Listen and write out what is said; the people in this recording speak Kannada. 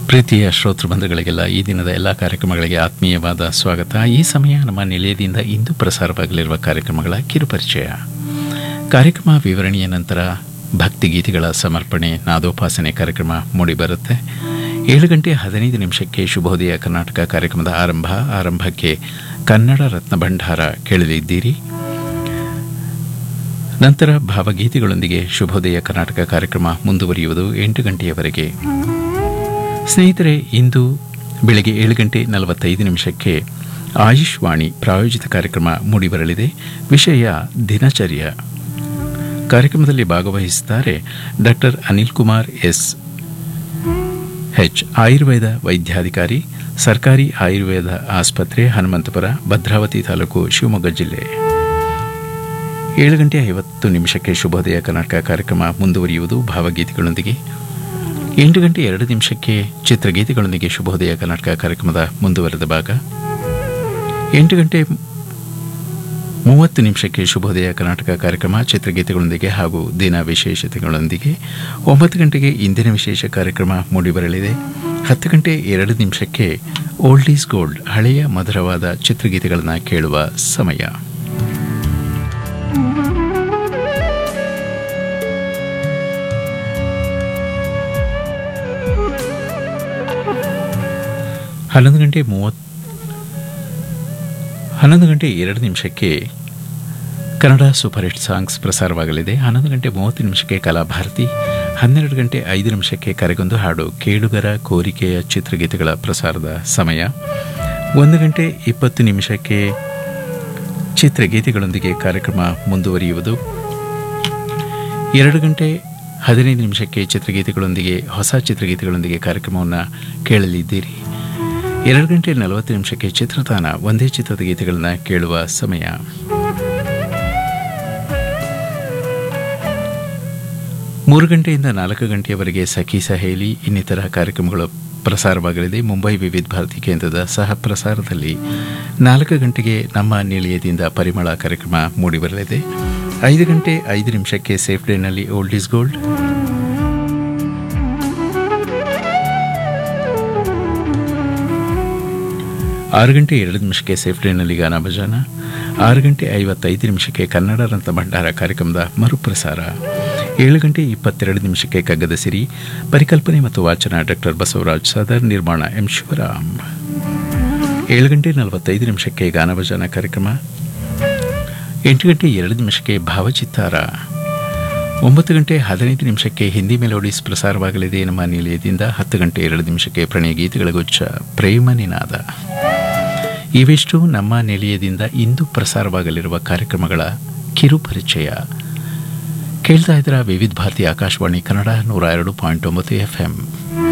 ಪ್ರೀತಿಯ ಶ್ರೋತೃ ಬಂಧುಗಳಿಗೆಲ್ಲ ಈ ದಿನದ ಎಲ್ಲ ಕಾರ್ಯಕ್ರಮಗಳಿಗೆ ಆತ್ಮೀಯವಾದ ಸ್ವಾಗತ ಈ ಸಮಯ ನಮ್ಮ ನಿಲಯದಿಂದ ಇಂದು ಪ್ರಸಾರವಾಗಲಿರುವ ಕಾರ್ಯಕ್ರಮಗಳ ಕಿರುಪರಿಚಯ ಕಾರ್ಯಕ್ರಮ ವಿವರಣೆಯ ನಂತರ ಭಕ್ತಿಗೀತೆಗಳ ಸಮರ್ಪಣೆ ನಾದೋಪಾಸನೆ ಕಾರ್ಯಕ್ರಮ ಮೂಡಿಬರುತ್ತೆ ಏಳು ಗಂಟೆ ಹದಿನೈದು ನಿಮಿಷಕ್ಕೆ ಶುಭೋದಯ ಕರ್ನಾಟಕ ಕಾರ್ಯಕ್ರಮದ ಆರಂಭ ಆರಂಭಕ್ಕೆ ಕನ್ನಡ ರತ್ನ ಭಂಡಾರ ಕೇಳಲಿದ್ದೀರಿ ನಂತರ ಭಾವಗೀತೆಗಳೊಂದಿಗೆ ಶುಭೋದಯ ಕರ್ನಾಟಕ ಕಾರ್ಯಕ್ರಮ ಮುಂದುವರಿಯುವುದು ಎಂಟು ಗಂಟೆಯವರೆಗೆ ಸ್ನೇಹಿತರೆ ಇಂದು ಬೆಳಗ್ಗೆ ಏಳು ಗಂಟೆ ನಲವತ್ತೈದು ನಿಮಿಷಕ್ಕೆ ಆಯುಷ್ವಾಣಿ ಪ್ರಾಯೋಜಿತ ಕಾರ್ಯಕ್ರಮ ಮೂಡಿಬರಲಿದೆ ವಿಷಯ ದಿನಚರ್ಯ ಕಾರ್ಯಕ್ರಮದಲ್ಲಿ ಭಾಗವಹಿಸುತ್ತಾರೆ doctor Anil Kumar S H ಆಯುರ್ವೇದ ವೈದ್ಯಾಧಿಕಾರಿ ಸರ್ಕಾರಿ ಆಯುರ್ವೇದ ಆಸ್ಪತ್ರೆ ಹನುಮಂತಪುರ ಭದ್ರಾವತಿ ತಾಲೂಕು ಶಿವಮೊಗ್ಗ ಜಿಲ್ಲೆ ಏಳು ಗಂಟೆ ಐವತ್ತು ನಿಮಿಷಕ್ಕೆ ಶುಭೋದಯ ಕರ್ನಾಟಕ ಕಾರ್ಯಕ್ರಮ ಮುಂದುವರಿಯುವುದು ಭಾವಗೀತೆಗಳೊಂದಿಗೆ ಎಂಟು ಗಂಟೆ ಎರಡು ನಿಮಿಷಕ್ಕೆ ಚಿತ್ರಗೀತೆಗಳೊಂದಿಗೆ ಶುಭೋದಯ ಕರ್ನಾಟಕ ಕಾರ್ಯಕ್ರಮದ ಮುಂದುವರೆದ ಭಾಗ ಎಂಟು ಗಂಟೆ ಮೂವತ್ತು ನಿಮಿಷಕ್ಕೆ ಶುಭೋದಯ ಕರ್ನಾಟಕ ಕಾರ್ಯಕ್ರಮ ಚಿತ್ರಗೀತೆಗಳೊಂದಿಗೆ ಹಾಗೂ ದಿನ ವಿಶೇಷತೆಗಳೊಂದಿಗೆ ಒಂಬತ್ತು ಗಂಟೆಗೆ ಇಂದಿನ ವಿಶೇಷ ಕಾರ್ಯಕ್ರಮ ಮೂಡಿಬರಲಿದೆ ಹತ್ತು ಗಂಟೆ ಎರಡು ನಿಮಿಷಕ್ಕೆ ಓಲ್ಡ್ ಈಸ್ ಗೋಲ್ಡ್ ಹಳೆಯ ಮಧುರವಾದ ಚಿತ್ರಗೀತೆಗಳನ್ನು ಕೇಳುವ ಸಮಯ ಹನ್ನೊಂದು ಗಂಟೆ ಮೂವತ್ತು ಹನ್ನೊಂದು ಗಂಟೆ ಎರಡು ನಿಮಿಷಕ್ಕೆ ಕನ್ನಡ ಸೂಪರ್ ಹಿಟ್ ಸಾಂಗ್ಸ್ ಪ್ರಸಾರವಾಗಲಿದೆ ಹನ್ನೊಂದು ಗಂಟೆ ಮೂವತ್ತು ನಿಮಿಷಕ್ಕೆ ಕಲಾಭಾರತಿ ಹನ್ನೆರಡು ಗಂಟೆ ಐದು ನಿಮಿಷಕ್ಕೆ ಕರೆಗೊಂದು ಹಾಡು ಕೇಳುಗರ ಕೋರಿಕೆಯ ಚಿತ್ರಗೀತೆಗಳ ಪ್ರಸಾರದ ಸಮಯ ಒಂದು ಗಂಟೆ ಇಪ್ಪತ್ತು ನಿಮಿಷಕ್ಕೆ ಚಿತ್ರಗೀತೆಗಳೊಂದಿಗೆ ಕಾರ್ಯಕ್ರಮ ಮುಂದುವರಿಯುವುದು ಎರಡು ಗಂಟೆ ಹದಿನೈದು ನಿಮಿಷಕ್ಕೆ ಚಿತ್ರಗೀತೆಗಳೊಂದಿಗೆ ಹೊಸ ಚಿತ್ರಗೀತೆಗಳೊಂದಿಗೆ ಕಾರ್ಯಕ್ರಮವನ್ನು ಕೇಳಲಿದ್ದೀರಿ ಎರಡು ಗಂಟೆ ನಲವತ್ತು ನಿಮಿಷಕ್ಕೆ ಚಿತ್ರತಾನ ಒಂದೇ ಚಿತ್ರದ ಗೀತೆಗಳನ್ನು ಕೇಳುವ ಸಮಯ ಮೂರು ಗಂಟೆಯಿಂದ ನಾಲ್ಕು ಗಂಟೆಯವರೆಗೆ ಸಖಿ ಸಹೇಲಿ ಇನ್ನಿತರ ಕಾರ್ಯಕ್ರಮಗಳು ಪ್ರಸಾರವಾಗಲಿದೆ ಮುಂಬೈ ವಿವಿಧ ಭಾರತಿ ಕೇಂದ್ರದ ಸಹ ಪ್ರಸಾರದಲ್ಲಿ ನಾಲ್ಕು ಗಂಟೆಗೆ ನಮ್ಮ ನಿಲಯದಿಂದ ಪರಿಮಳ ಕಾರ್ಯಕ್ರಮ ಮೂಡಿಬರಲಿದೆ ಐದು ಗಂಟೆ ಐದು ನಿಮಿಷಕ್ಕೆ ಸೇಫ್ ಡೇನಲ್ಲಿ ಓಲ್ಡ್ ಈಸ್ ಗೋಲ್ಡ್ ಆರು ಗಂಟೆ ಎರಡು ನಿಮಿಷಕ್ಕೆ ಸೇಫ್ ಡೇನಲ್ಲಿ ಗಾನ ಭಜಾನ ಆರು ಗಂಟೆ ಐವತ್ತೈದು ನಿಮಿಷಕ್ಕೆ ಕನ್ನಡ ರಂತ ಭಂಡಾರ ಕಾರ್ಯಕ್ರಮದ ಮರುಪ್ರಸಾರ ಏಳು ಗಂಟೆ ಇಪ್ಪತ್ತೆರಡು ನಿಮಿಷಕ್ಕೆ ಕಗ್ಗದ ಸಿರಿ ಪರಿಕಲ್ಪನೆ ಮತ್ತು ವಾಚನ ಡಾಕ್ಟರ್ ಬಸವರಾಜ್ ಸದರ್ ನಿರ್ಮಾಣ ಎಂ ಶಿವರಾಮ್ ಏಳು ಗಂಟೆ ನಲವತ್ತೈದು ನಿಮಿಷಕ್ಕೆ ಗಾನ ಭಜಾನ ಕಾರ್ಯಕ್ರಮ ಎಂಟು ಗಂಟೆ ಎರಡು ನಿಮಿಷಕ್ಕೆ ಭಾವಚಿತ್ತಾರ ಒಂಬತ್ತು ಗಂಟೆ ಹದಿನೈದು ನಿಮಿಷಕ್ಕೆ ಹಿಂದಿ ಮೆಲೋಡಿಸ್ ಪ್ರಸಾರವಾಗಲಿದೆ ನಮ್ಮ ನಿಲಯದಿಂದ ಹತ್ತು ಗಂಟೆ ಎರಡು ನಿಮಿಷಕ್ಕೆ ಪ್ರಣಯ ಗೀತೆಗಳ ಗುಚ್ಛ ಪ್ರೇಮ ನಿನಾದ ಇವಿಷ್ಟು ನಮ್ಮ ನಿಲಯದಿಂದ ಇಂದು ಪ್ರಸಾರವಾಗಲಿರುವ ಕಾರ್ಯಕ್ರಮಗಳ ಕಿರು ಪರಿಚಯ ಕೇಳ್ತಾ ಇದ್ರ ವಿವಿಧ ಭಾರತಿ ಆಕಾಶವಾಣಿ ಕನ್ನಡ ನೂರ ಎರಡು ಪಾಯಿಂಟ್ ಒಂಬತ್ತು ಎಫ್ ಎಂ